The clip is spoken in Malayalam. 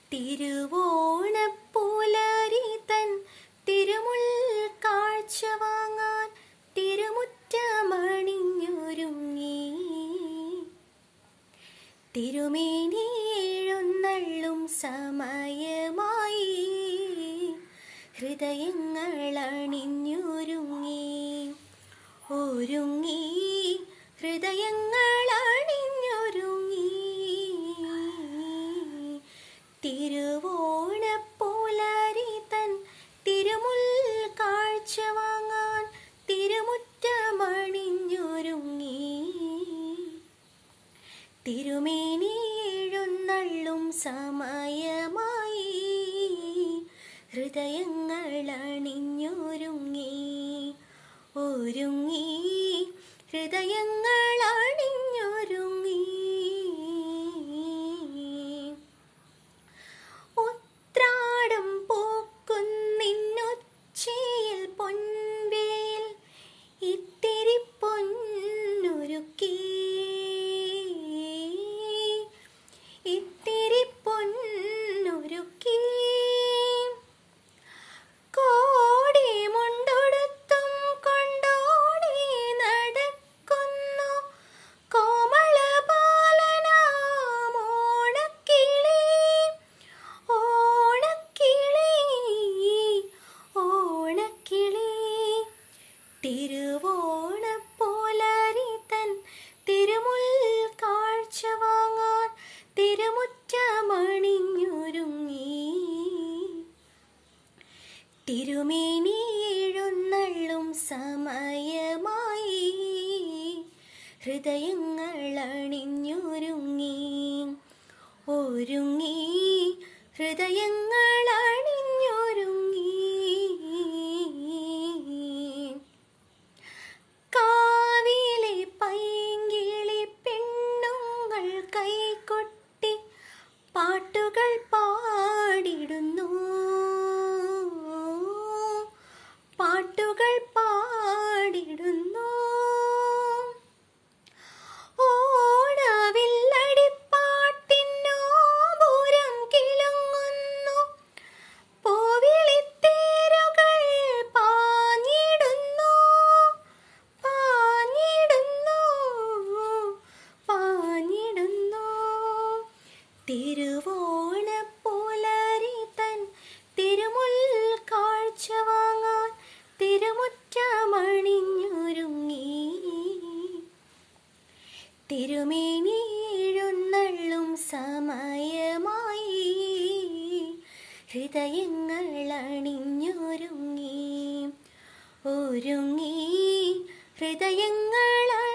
തിരുവോണപ്പൂലരി തൻ തിരുമുൾ കാഴ്ച വാങ്ങാൻ തിരുമുറ്റമണിഞ്ഞൊരുങ്ങി തിരുമേനി എഴുന്നള്ളും സമയമായി ഹൃദയങ്ങൾ അണിഞ്ഞൊരുങ്ങി ഒരുങ്ങി ഹൃദയങ്ങൾ അണിഞ്ഞൊരുങ്ങി തിരുവോണപ്പൂലരി തൻ തിരുമുൽ കാഴ്ച വാങ്ങാൻ തിരുമുറ്റമണിഞ്ഞൊരുങ്ങി തിരുമേനി എഴുന്നള്ളും സമയമായി ഹൃദയങ്ങൾ അണിഞ്ഞൊരുങ്ങി ഒരുങ്ങി ഹൃദയങ്ങൾ അണിഞ്ഞൊരുങ്ങി ഉത്രാടം പൂക്കുന്നിന്നുച്ചയിൽ പൊൻവേൽ ഇത്തിരി പൊന്നൊരുക്കി ഇത്തിരി പൊന്നൊരുക്കി കോടി മുണ്ടൊടുത്തും കൊണ്ടോടി നടക്കുന്നു കോമള ബാലനാമോണക്കിളി ഓണക്കിളി ഓണക്കിളി തിരുവോണപ്പോലരി തൻ തിരുമുൽ കാഴ്ച വാങ്ങാൻ തിരുമുറ്റമണിഞ്ഞൊരുങ്ങി തിരുമേനി എഴുന്നള്ളും സമയമായി ഹൃദയങ്ങൾ അണിഞ്ഞൊരുങ്ങി ഒരുങ്ങി ഹൃദയങ്ങൾ അണിഞ്ഞൊരുങ്ങി കാവിലെ പൈങ്കിളി പെണ്ണുങ്ങൾ കൈകൊട്ടി പാട്ടുകൾ പാടിടുന്നു പാട്ടുകൾ പാടിടുന്നു ഓണവില്ലടിപ്പാട്ടിനോപുരം കിളുങ്ങുന്നു പൂവിളിത്തേരുകൾ പാഞ്ഞിടുന്നു പാഞ്ഞിടുന്നു പാഞ്ഞിടുന്നു തിരുവോണപ്പൂലരി തൻ തിരുമുൽ കാഴ്ച വാങ്ങാൻ തിരുമുറ്റമണിഞ്ഞൊരുങ്ങി തിരുമേനി എഴുന്നള്ളും സമയമായി ഹൃദയങ്ങൾ അണിഞ്ഞൊരുങ്ങി ഒരുങ്ങി ഹൃദയങ്ങൾ